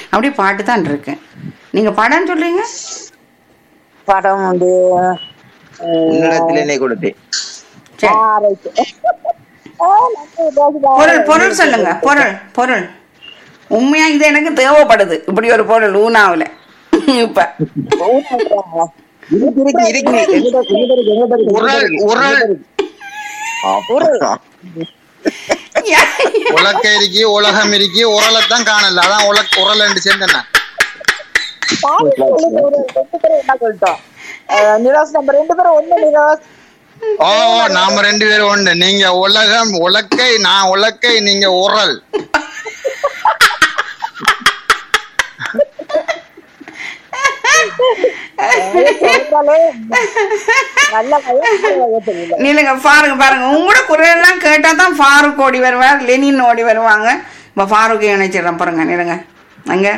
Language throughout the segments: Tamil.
அப்படி பாட்டு தான் இருக்கு நீங்க படம் சொல்றீங்க படம் வந்து உன்னிடத்தில் என்னை கொடுத்தேன் சரி பொருள் பொருள் சொல்லுங்க பொருள் பொருள் உண்மையா இது எனக்கு தேவைப்படுது இப்படி ஒரு பொருள் ஊனாவுல இப்ப இருக்கு இருக்கு இருக்கு உரல் உரல் உலக்க இருக்கி உலகம் இருக்கி உரலைத்தான் காணல அதான் உலக் உரல் என்று சேர்ந்தேன் என்ன சொல்லிட்டோம் அஹ் நிரோஸ் நம்ம ரெண்டு பேரும் ஒண்ணு நிரோஸ் ஓ நாம ரெண்டு பேரும் உண்டு நீங்க உலகம் உலக்கை நான் உலக்கை நீங்க உரல் சொல்றாலே நல்ல பையன் தெரியல நீங்க பாருங்க பாருங்க உங்களோட குரல் எல்லாம் கேட்டா தான் ஃபாரூக் ஓடி வருவார் லெனின் ஓடி வருவாங்க இப்ப ஃபாரூக்கை இணைச்சிடலாம் பாருங்க நிலுங்க அங்க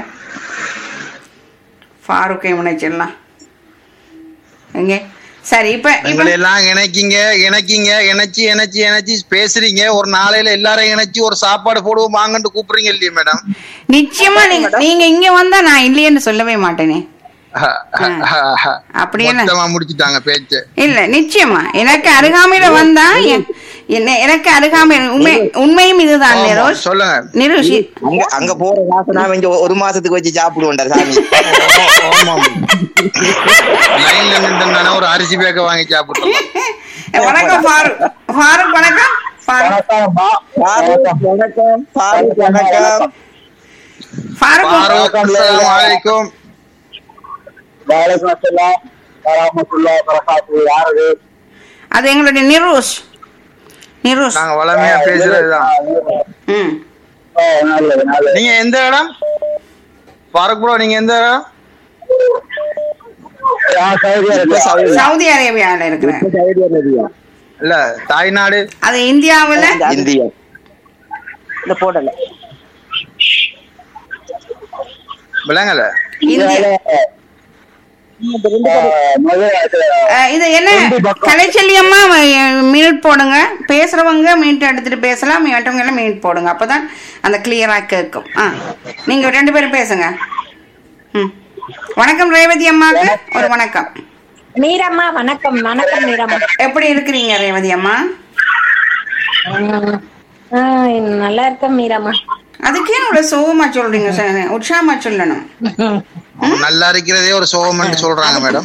ஃபாரூக்கை இணைச்சிடலாம் எங்க சரி இப்ப இப்ப எங்களை எல்லாம் இணைக்கிங்க இணைக்கிங்க இணைச்சு இணைச்சு இணைச்சு பேசுறீங்க ஒரு நாளையில எல்லாரையும் இணைச்சு ஒரு சாப்பாடு போடுவோம் வாங்கன்னு கூப்பிடுறீங்க இல்லையா மேடம் நிச்சயமா நீங்க நீங்க இங்க வந்தா நான் இல்லையேன்னு சொல்லவே மாட்டேனே அப்படியே என்ன? மொத்தமா முடிச்சுட்டாங்க பேச்சு இல்ல நிச்சயமா எனக்கு அருகாமையில வந்தா எ- என்ன எனக்கு அருகாமையில் உண்மை உண்மையும் இதுதான் ஆமா, நிரோஷ் சொல்லுங்க நிரோஷ் அங்க அங்க போற காசு நான் இங்க ஒரு மாசத்துக்கு வச்சு சாப்பிடுவோம்டா சாமி லைன்ல நின்று ஒரு அரிசி பேக்க வாங்கி சாப்பிட்டோம் வணக்கம் ஃபாரூக் ஃபாரூக் வணக்கம் ஃபாரூக் பாரூக் வணக்கம் பாரூக் வணக்கம் ஃபாரூக் ஃபாரூக் அஸ்ஸலாமு அலைக்கும் அது எங்களுடைய நிரோஷ் நிரோஷ் நாங்க வளமையா பேசுறதுதான் ம் நீங்க எந்த இடம் ஃபாரூக் ப்ரோ நீங்க எந்த இடம் இப்ப சவுதி சவுதி அரேபியால இருக்கிறேன் சவுதி அரேபியா இல்ல தாய்நாடு அது இந்தியாவுல இந்தியா இந்த போடல விளங்கல இந்தியா அஹ், இது என்ன கலைச்செல்லியம்மா மினிட் போடுங்க பேசுறவங்க மினிட் எடுத்துட்டு பேசலாம் மற்றவங்க எல்லாம் மினிட் போடுங்க அப்பதான் அந்த கிளியரா கேட்கும் ஆ நீங்க ரெண்டு பேரும் பேசுங்க ம் வணக்கம் ரேவதி அம்மாவுக்கு ஒரு வணக்கம் மீரம்மா வணக்கம் வணக்கம் மீரம்மா எப்படி இருக்கிறீங்க ரேவதி அம்மா உம், ஆ, நல்லா இருக்கேன் மீரம்மா அதுக்கே இவ்வளவு சோகமா சொல்றீங்க சார் உற்சாகமா சொல்லணும் அவங்க நல்லா இருக்கிறதே ஒரு சோகம்னு சொல்றாங்க மேடம்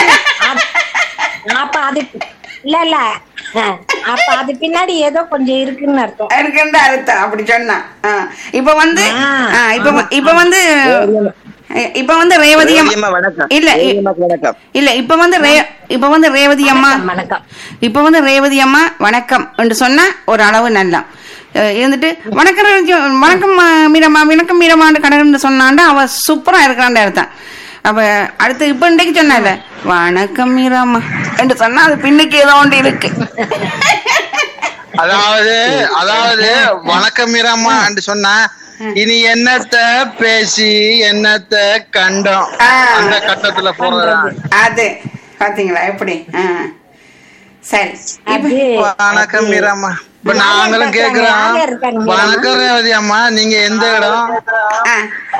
அப்ப அது இல்ல இல்ல அஹ், அப்ப அது பின்னாடி ஏதோ கொஞ்சம் இருக்குன்னு அர்த்தம் இருக்குன்ற அர்த்தம் அப்படி சொன்னா ஆ, இப்ப வந்து ஆ. ஆ, இப்ப வ- இப்ப வந்து இப்ப வந்து ரேவதி அம்மா ரேவதியம்மா வணக்கம் இல்ல இ- ரேவதியம்மாக்கு வணக்கம் இல்ல இப்ப வந்து ரே- இப்ப வந்து ரேவதி அம்மா வணக்கம் இப்ப வந்து ரேவதி அம்மா வணக்கம் என்று சொன்னா ஒரு அளவு நல்லா அஹ் இருந்துட்டு வணக்கம் ரேவதி- வணக்கம் அ, மீரம்மா வணக்கம் மீரம்மான்னு கடகன்னு சொன்னாண்டா அவ சூப்பரா இருக்கிறான்னு அர்த்தம் அப்ப அடுத்து இப்ப இன்றைக்கு சொன்னால வணக்கம் மீரம்மா என்று சொன்னா அது பின்னுக்கு ஏதோ ஒன்று இருக்கு அதாவது அதாவது வணக்கம் மீராம்மா சொன்னா இனி என்னத்த பேசி என்னத்த கண்டோம் ஆ. அந்த கட்டத்துல போறதான் அது பாத்தீங்களா எப்படி ஆ. சரி இப்ப அது வணக்கம் மீராம்மா இப்ப நாங்களும் கேக்குறோம் யார் இருக்காங்க மீராம்மா? வணக்கம் ரேவதி அம்மா நீங்க எந்த இடம் ஆ,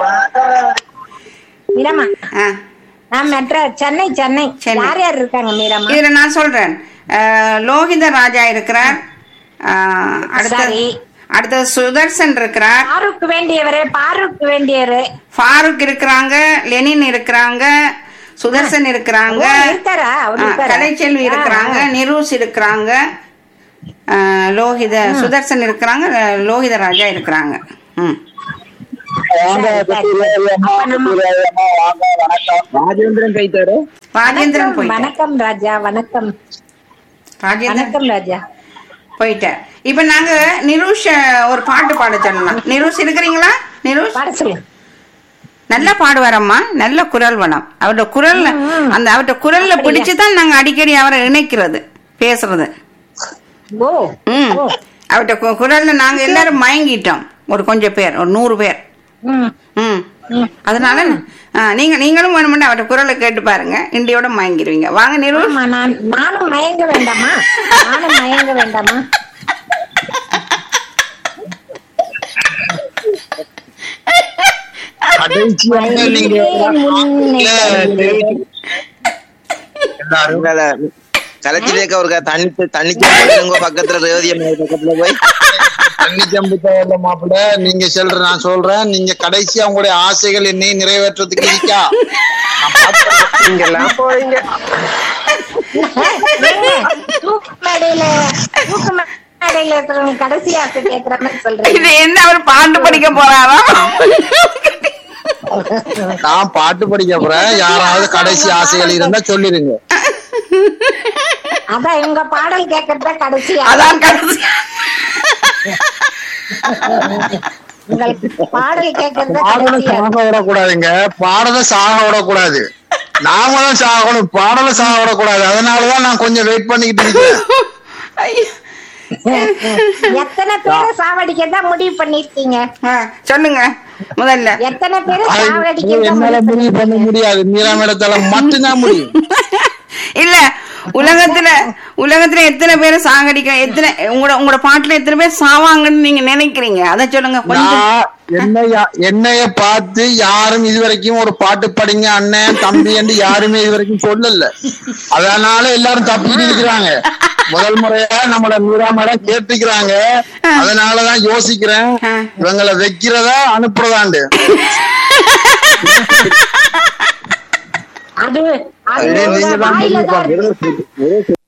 மீரம்மா ஆ. நான் மெட்ரோ சென்னை சென்னை சென்னை. யார் யார் இருக்காங்க மீரம்மா இதுல நான் சொல்றேன் அஹ், லோகித ராஜா இருக்கிறார் அஹ், அடுத்தது சரி. அடுத்தது சுதர்சன் இருக்கிறார் பாருக்கு வேண்டியவரே பாருக்கு வேண்டியவரே ஃபாரூக் இருக்கிறாங்க லெனின் இருக்கிறாங்க சுதர்சன் இருக்கிறாங்க ஓ, இருக்காரா? அவர் ஆ, இருக்காரா? கலைச்செல்வி ஆ, இருக்கிறாங்க நிரூஸ் இருக்கிறாங்க ஆ, லோகித சுதர்சன் இருக்கிறாங்க லோகித ராஜா இருக்கிறாங்க ம் ராஜேந்திரன் கைத்தாரு ராஜேந்திரன் வணக்கம், போயிட்டார் வணக்கம் ராஜா வணக்கம் ராஜேந்திரன் வணக்கம் ராஜா போயிட்டார் இப்ப நாங்க நிரூஷ ஒரு பாட்டு பாட சொல்லலாம் நிரூஷ் இருக்கிறீங்களா நிரூஷ் பாட சொல்லு நல்லா பாடுவாரம்மா நல்ல குரல் வனம் அவரோட குரல்ல அந்த அவரோட குரல்ல பிடிச்சுதான் நாங்க அடிக்கடி அவரை இணைக்கிறது பேசுறது ஓ ம் அவர்கிட்ட கு- குரல்ல நாங்க எல்லாரும் மயங்கிட்டோம் ஒரு கொஞ்சம் பேர் ஒரு நூறு பேர் ம் ம் அதனால ஆ, நீங்க நீங்களும் வேணுமெண்டா அவர்கிட்ட குரலை கேட்டு பாருங்க இண்டியோட மயங்கிடுவீங்க வாங்க நிரூஷ் ஆமா நான் நானும் மயங்க வேண்டாமா நானும் மயங்க வேண்டாமா கடைசியாக நீங்க எல்லாரும் உங்களை கலைச்சிலேக்க ஒரு தண்ணி தண்ணி உங்க பக்கத்துல ரேவதி அம்மா பக்கத்துல போய் தண்ணி சம்பு தேவையில்ல மாப்பிள்ள நீங்க சொல்ற நான் சொல்றேன் நீங்க கடைசியா உங்களுடைய ஆசைகள் என்னை நிறைவேற்றத்துக்கு இருக்கா இங்க எல்லாம் போறீங்க தூக்கு மேடையில தூக்கு மேடையில இருக்கிறவங்க கடைசி ஆசை கேக்குற மாதிரி இது சொல்றீங்க என்ன அவர் பாட்டு படிக்க போறாரா நான் பாட்டு படிக்க போறேன் யாராவது கடைசி ஆசைகள் இருந்தா சொல்லிருங்க அதான் எங்க பாடல் கேக்குறத கடைசி ஆசை. அதான் கடைசி உங்களுக்கு பாடல் கேக்குறத பாடலை கடைசி ஆசை. சாக விடக்கூடாதுங்க பாடலை சாக விடக்கூடாது நாம தான் சாகணும் பாடலை சாக விடக்கூடாது அதனாலதான் நான் கொஞ்சம் வெயிட் பண்ணிக்கிட்டு இருக்கேன் ஐயோ. எத்தனை பேரை சாவடிக்க தான் முடிவு பண்ணிருக்கீங்க ஆ, சொல்லுங்க முதல்ல எத்தனை பேரை அது சாவடிக்க தான் என்னால முடிவு முடிவு பண்ண முடியாது மீராமிடத்தால மட்டும்தான் முடியும் இல்ல உலகத்துல உலகத்துல எத்தனை பேரை சாகடிக்க எத்தனை உங்களோட உங்களோட பாட்டுல எத்தனை பேர் சாவாங்கன்னு நீங்க நினைக்கிறீங்க அதை சொல்லுங்க கொஞ்சம் நான் என்னைய என்னைய பார்த்து யாரும் இதுவரைக்கும் ஒரு பாட்டு படிங்க அண்ணன் தம்பி என்று யாருமே இதுவரைக்கும் சொல்லல அதனால எல்லாரும் தப்பிட்டு இருக்கிறாங்க முதல் முறையா நம்மள மீரா மேடம் கேட்டுக்கிறாங்க அதனாலதான் யோசிக்கிறேன் இவங்களை வைக்கிறதா அனுப்புறதாண்டு அது அது நீங்க உங்க தான் வாயில தான் இருக்கு. முடிவு